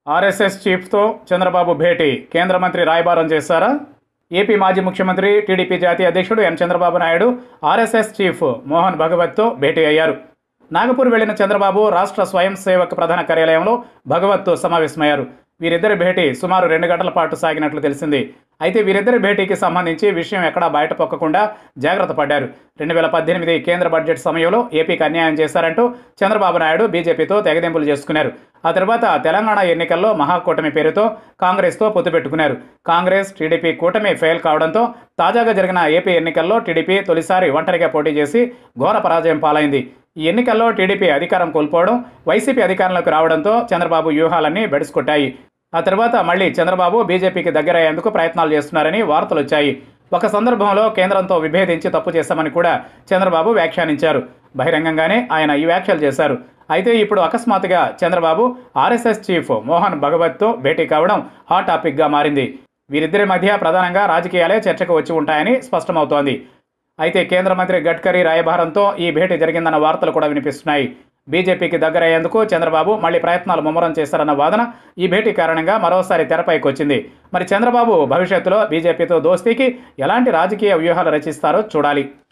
RSS చీఫ్తో Chandrababu భేటీ కేంద్ర మంత్రి రాయబారం చేశారా ఏపీ మాజీ ముఖ్యమంత్రి టీడీపీ జాతీయ అధ్యక్షుడు N Chandrababu Naidu RSS chief Mohan భగవత్తో భేటీ అయ్యారు నాగపూర్ వెళ్లిన చంద్రబాబు రాష్ట్ర స్వయం సేవక్ ప్రధాన కార్యాలయంలో భగవత్తో సమావేశమయ్యారు వీరిద్దరి భేటీ సుమారు రెండు గంటల పాటు సాగినట్లు తెలిసింది అయితే వీరిద్దరి భేటీకి సంబంధించి విషయం ఎక్కడా బయట పొక్కకుండా జాగ్రత్త పడ్డారు రెండు వేల పద్దెనిమిది కేంద్ర బడ్జెట్ సమయంలో ఏపీకి అన్యాయం చేశారంటూ చంద్రబాబు నాయుడు బీజేపీతో తెగదెంపులు చేసుకున్నారు ఆ తర్వాత తెలంగాణ ఎన్నికల్లో మహాకూటమి పేరుతో కాంగ్రెస్తో పొత్తు పెట్టుకున్నారు కాంగ్రెస్ టీడీపీ కూటమి ఫెయిల్ కావడంతో తాజాగా జరిగిన ఏపీ ఎన్నికల్లో టీడీపీ తొలిసారి ఒంటరిగా పోటీ చేసి ఘోర పరాజయం పాలైంది ఈ ఎన్నికల్లో టీడీపీ అధికారం కోల్పోవడం వైసీపీ అధికారంలోకి రావడంతో చంద్రబాబు వ్యూహాలన్నీ బెడుసుకొట్టాయి ఆ తర్వాత మళ్ళీ చంద్రబాబు బీజేపీకి దగ్గరయ్యేందుకు ప్రయత్నాలు చేస్తున్నారని వార్తలు వచ్చాయి ఒక సందర్భంలో కేంద్రంతో విభేదించి తప్పు చేశామని కూడా చంద్రబాబు వ్యాఖ్యానించారు బహిరంగంగానే ఆయన ఈ వ్యాఖ్యలు చేశారు అయితే ఇప్పుడు అకస్మాత్తుగా చంద్రబాబు ఆర్ఎస్ఎస్ చీఫ్ మోహన్ భగవత్తో భేటీ కావడం హాట్ టాపిక్గా మారింది వీరిద్దరి మధ్య ప్రధానంగా రాజకీయాలే చర్చకు వచ్చి ఉంటాయని స్పష్టమవుతోంది అయితే కేంద్ర మంత్రి గడ్కరీ రాయబారంతో ఈ భేటీ జరిగిందన్న వార్తలు కూడా వినిపిస్తున్నాయి బీజేపీకి దగ్గరయ్యేందుకు చంద్రబాబు మళ్ళీ ప్రయత్నాలు ముమ్మరం చేశారన్న వాదన ఈ భేటీ కారణంగా మరోసారి తెరపైకి వచ్చింది మరి చంద్రబాబు భవిష్యత్తులో బీజేపీతో దోస్తీకి ఎలాంటి రాజకీయ వ్యూహాలు రచిస్తారో చూడాలి